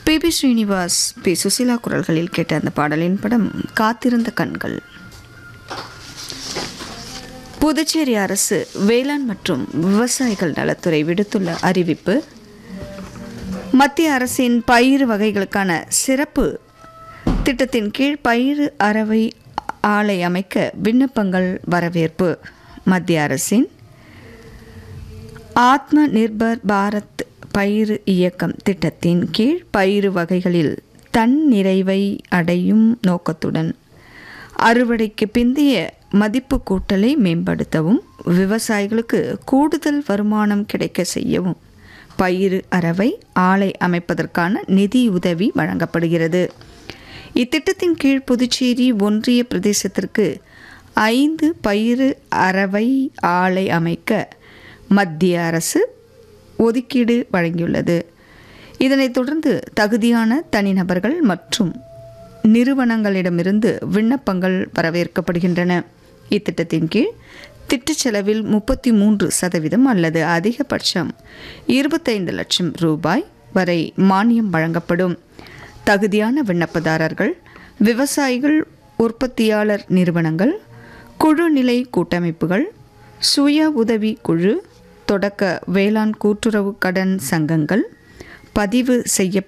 B B Srinivas P Susheela குரல்களில் கேட்ட அந்த பாடலின் படம் காத்திருந்த கண்கள் புதுச்சேரி அரசு வேளாண் மற்றும் விவசாயிகள் நலத்துறை விடுத்துள்ள அறிவிப்பு மத்திய அரசின் பயிர் வகைகளுக்கான சிறப்பு திட்டத்தின் கீழ் பயிர் அறவை ஆலை அமைக்க விண்ணப்பங்கள் வரவேற்பு மத்திய அரசின் ஆத்ம நிர்பர் பாரத் பயிர் இயக்கம் திட்டத்தின் கீழ் பயிர் வகைகளில் தன் நிறைவை அடையும் நோக்கத்துடன் அறுவடைக்கு பிந்தைய மதிப்பு கூட்டலை மேம்படுத்தவும் விவசாயிகளுக்கு கூடுதல் வருமானம் கிடைக்க செய்யவும் பயிர் அறவை ஆலை அமைப்பதற்கான நிதி உதவி வழங்கப்படுகிறது இத்திட்டத்தின் கீழ் புதுச்சேரி ஒன்றிய பிரதேசத்திற்கு ஐந்து பயிர் அறவை ஆலை அமைக்க மத்திய அரசு ஒதுக்கீடு வழங்கியுள்ளது இதனைத் தொடர்ந்து தகுதியான தனிநபர்கள் மற்றும் நிறுவனங்களிடமிருந்து விண்ணப்பங்கள் வரவேற்கப்படுகின்றன இத்திட்டத்தின் கீழ் திட்டச் செலவில் முப்பத்தி மூன்று சதவீதம் அல்லது அதிகபட்சம் இருபத்தைந்து லட்சம் ரூபாய் வரை மானியம் வழங்கப்படும் தகுதியான விண்ணப்பதாரர்கள் விவசாயிகள் உற்பத்தியாளர் நிறுவனங்கள் குழு நிலை கூட்டமைப்புகள் சுய உதவி குழு தொடக்க வேளாண் கூட்டுறவு கடன் சங்கங்கள் பதிவு செய்ய